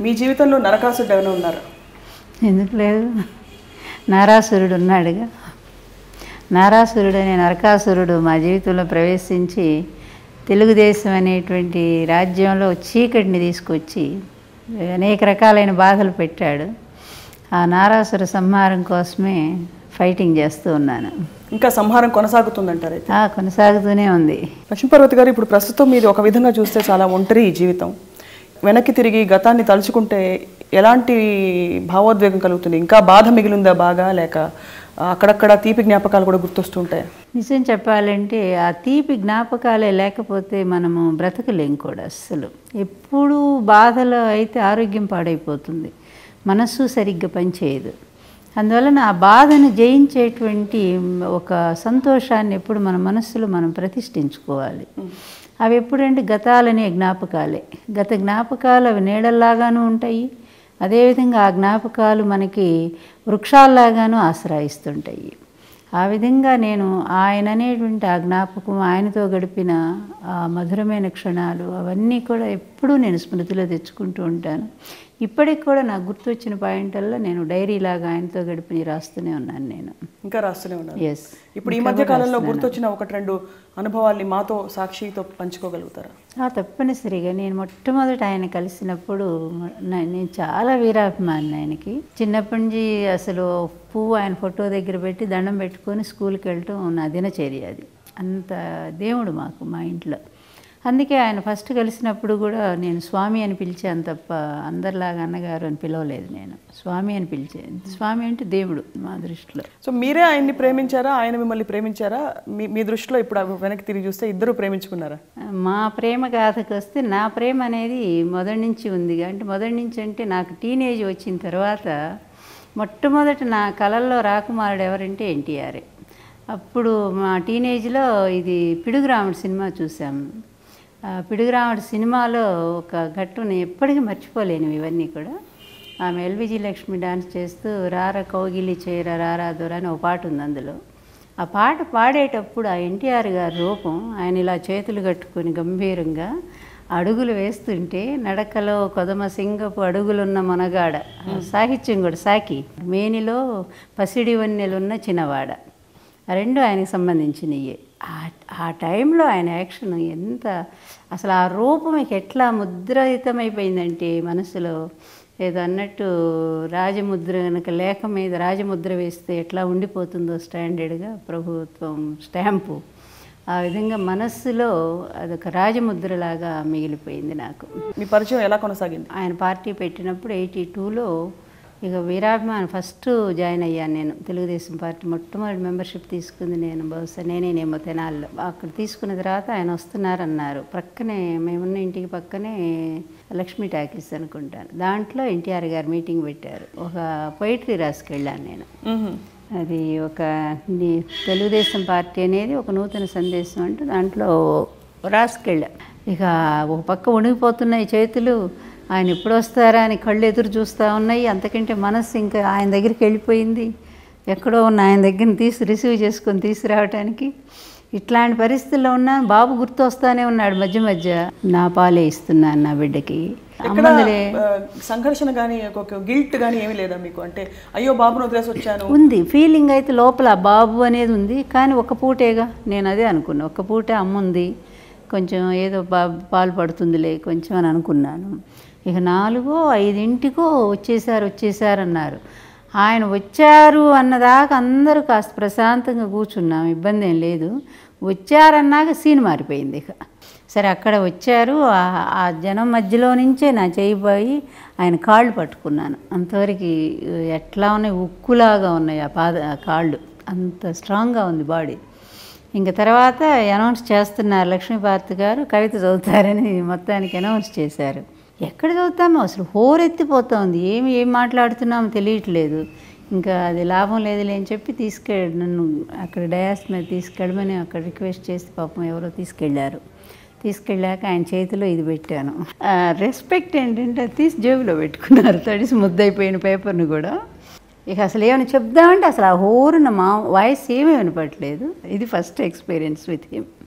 మీ జీవితంలో నరకాసుడు ఏమైనా ఉన్నారా ఎందుకు లేదు నారాసురుడు ఉన్నాడుగా నారాసురుడు అనే నరకాసురుడు మా జీవితంలో ప్రవేశించి తెలుగుదేశం అనేటువంటి రాజ్యంలో చీకటిని తీసుకొచ్చి అనేక రకాలైన బాధలు పెట్టాడు ఆ నారాసుర సంహారం కోసమే ఫైటింగ్ చేస్తూ ఉన్నాను ఇంకా సంహారం కొనసాగుతుందంటారు అయితే ఆ, కొనసాగుతూనే ఉంది లక్ష్మీపార్వతి గారు ఇప్పుడు ప్రస్తుతం మీది ఒక విధంగా చూస్తే చాలా ఒంటరి ఈ జీవితం వెనక్కి తిరిగి గతాన్ని తలుచుకుంటే ఎలాంటి భావోద్వేగం కలుగుతుంది ఇంకా బాధ మిగిలిందా బాగా లేక అక్కడక్కడ తీపి జ్ఞాపకాలు కూడా గుర్తొస్తుంటాయి నిజం చెప్పాలంటే ఆ తీపి జ్ఞాపకాలే లేకపోతే మనము బ్రతకలేం కూడా అస్సలు ఎప్పుడు బాధలో అయితే ఆరోగ్యం పాడైపోతుంది మనస్సు సరిగ్గా పనిచేయదు అందువలన ఆ బాధను జయించేటువంటి ఒక సంతోషాన్ని ఎప్పుడు మన మనస్సులో మనం ప్రతిష్ఠించుకోవాలి అవి ఎప్పుడంటే గతాలనే జ్ఞాపకాలే గత జ్ఞాపకాలు అవి నీడల్లాగాను ఉంటాయి అదేవిధంగా ఆ జ్ఞాపకాలు మనకి వృక్షాల్లాగాను ఆశ్రయిస్తుంటాయి ఆ విధంగా నేను ఆయన అనేటువంటి ఆ జ్ఞాపకం ఆయనతో గడిపిన ఆ మధురమైన క్షణాలు అవన్నీ కూడా ఎప్పుడూ నేను స్మృతిలో తెచ్చుకుంటూ ఉంటాను ఇప్పటికి కూడా నాకు గుర్తొచ్చిన పాయింట్ల్లో నేను డైరీలాగా ఆయనతో గడిపి రాస్తూనే ఉన్నాను నేను ఇంకా రాస్తూనే ఉన్నారు ఎస్ ఇప్పుడు ఈ మధ్య కాలంలో గుర్తొచ్చిన ఒకటి రెండు అనుభవాల్ని మాతో సాక్షితో పంచుకోగలుగుతారా ఆ, తప్పనిసరిగా నేను మొట్టమొదట ఆయన కలిసినప్పుడు నా- నేను చాలా వీరాభిమాని ఆయనకి చిన్నప్పటి నుంచి అసలు పువ్వు ఆయన ఫోటో దగ్గర పెట్టి దండం పెట్టుకొని స్కూల్కి వెళ్ళటం నా దినచర్య అది అంత దేవుడు మాకు మా ఇంట్లో అందుకే ఆయన ఫస్ట్ కలిసినప్పుడు కూడా నేను స్వామి అని పిలిచాను తప్ప అందరిలాగా అన్నగారు అని పిలవలేదు నేను స్వామి అని పిలిచాను స్వామి అంటే దేవుడు మా దృష్టిలో సో మీరే ఆయన్ని ప్రేమించారా ఆయన మిమ్మల్ని ప్రేమించారా మీ మీ దృష్టిలో ఇప్పుడు అవి వెనక్కి తిరిగి చూస్తే ఇద్దరు ప్రేమించుకున్నారా మా ప్రేమ గాథకు వస్తే నా ప్రేమ అనేది మొదటి నుంచి ఉంది అంటే మొదటి నుంచి అంటే నాకు టీనేజ్ వచ్చిన తర్వాత మొట్టమొదట నా కళల్లో రాకుమారుడు ఎవరంటే ఎన్టీఆర్ అప్పుడు మా టీనేజ్లో ఇది పిడుగురాముడు సినిమా చూసాము ఆ పిడుగురాముడు సినిమాలో ఒక ఘట్టం ఎప్పటికీ మర్చిపోలేను ఇవన్నీ కూడా ఆమె ఎల్విజి లక్ష్మి డాన్స్ చేస్తూ రార కౌగిలి చేర రారా దొర అని ఒక పాట ఉంది అందులో ఆ పాట పాడేటప్పుడు ఆ ఎన్టీఆర్ గారి రూపం ఆయన ఇలా చేతులు కట్టుకొని గంభీరంగా అడుగులు వేస్తుంటే నడకలో కొదమ సింగపు అడుగులున్న మనగాడ ఆ సాహిత్యం కూడా సాకి మేనిలో పసిడి వన్నెలున్న చిన్నవాడ ఆ రెండు ఆయనకి సంబంధించినవి ఆ- ఆ టైంలో ఆయన యాక్షన్ ఎంత అసలు ఆ రూపం ఇక ఎట్లా ముద్రితమైపోయిందంటే మనసులో ఏదో అన్నట్టు రాజముద్ర కనుక లేఖ మీద రాజముద్ర వేస్తే ఎట్లా ఉండిపోతుందో స్టాండర్డ్గా ప్రభుత్వం స్టాంపు ఆ విధంగా మనస్సులో అదొక రాజముద్రలాగా మిగిలిపోయింది నాకు మీ పరిచయం ఎలా కొనసాగింది ఆయన పార్టీ పెట్టినప్పుడు ఎయిటీ టూలో ఇక వీరాభిమాన్ ఫస్ట్ జాయిన్ అయ్యాను నేను తెలుగుదేశం పార్టీ మొట్టమొదటి మెంబర్షిప్ తీసుకుంది నేను బహుశా నేనేనేమో తెనాల్లో అక్కడ తీసుకున్న తర్వాత ఆయన వస్తున్నారన్నారు ప్రక్కనే మేమున్న ఇంటికి పక్కనే లక్ష్మీ టాకీస్ అనుకుంటాను దాంట్లో ఎన్టీఆర్ గారు మీటింగ్ పెట్టారు ఒక పొయిటరీ రాసుకెళ్ళాను నేను మ్మ్. అది ఒక ని- తెలుగుదేశం పార్టీ అనేది ఒక నూతన సందేశం అంటూ దాంట్లో రాసుకెళ్ళా ఇక ఒక పక్క ఉణిగిపోతున్నాయి చేతులు ఆయన ఎప్పుడు వస్తారా అని కళ్ళు ఎదురు చూస్తూ ఉన్నాయి అంతకంటే మనస్సు ఇంకా ఆయన దగ్గరికి వెళ్ళిపోయింది ఎక్కడో ఉన్న ఆయన దగ్గర తీసి రిసీవ్ చేసుకొని తీసుకురావటానికి ఇట్లాంటి పరిస్థితుల్లో ఉన్నా బాబు గుర్తు వస్తానే ఉన్నాడు మధ్య మధ్య నా పాలే ఇస్తున్నాను నా బిడ్డకి ఎక్కడ అమ్మందులే ఆ, సంఘర్షణ కానీ ఒక గిల్ట్ కానీ ఏమీ లేదా మీకు అంటే అయ్యో బాబును వదిలేసి వచ్చాను ఉంది ఫీలింగ్ అయితే లోపల ఆ బాబు అనేది ఉంది కానీ ఒక పూటేగా నేను అదే అనుకున్నా ఒక పూటే అమ్మ ఉంది కొంచెం ఏదో బా పాలు పడుతుందిలే కొంచెం అని అనుకున్నాను ఇక నాలుగో ఐదింటికో వచ్చేసారు వచ్చేసారన్నారు ఆయన వచ్చారు అన్నదాకా అందరూ కాస్త ప్రశాంతంగా కూర్చున్నాం ఇబ్బంది ఏం లేదు వచ్చారన్నాక సీన్ మారిపోయింది ఇక సరే అక్కడ వచ్చారు ఆ- ఆ జనం మధ్యలో నుంచే నా చేయిపోయి ఆయన కాళ్ళు పట్టుకున్నాను అంతవరకు ఎట్లా ఉన్నాయి ఉక్కులాగా ఉన్నాయి ఆ పాద ఆ కాళ్ళు అంత స్ట్రాంగ్గా ఉంది బాడీ ఇంక తర్వాత అనౌన్స్ చేస్తున్నారు లక్ష్మీపార్తి గారు కవిత చదువుతారని మొత్తానికి అనౌన్స్ చేశారు ఎక్కడ చదువుతామో అసలు హోరెత్తిపోతోంది ఏమి ఏం మాట్లాడుతున్నామో తెలియట్లేదు ఇంకా అది లాభం లేదులే అని చెప్పి తీసుకెళ్ళి నన్ను అక్కడ డయాస్ మీద తీసుకెళ్ళమని అక్కడ రిక్వెస్ట్ చేసి పాపం ఎవరో తీసుకెళ్ళారు తీసుకెళ్ళాక ఆయన చేతిలో ఇది పెట్టాను రెస్పెక్ట్ ఏంటంటే అది తీసి జేబులో పెట్టుకున్నారు తడిసి ముద్దయిపోయిన పేపర్ని కూడా ఇక అసలు ఏమైనా చెప్దామంటే అసలు ఆ హోరున మా వాయిస్ ఏమీ వినపట్లేదు ఇది ఫస్ట్ ఎక్స్పీరియన్స్ విత్ హిమ్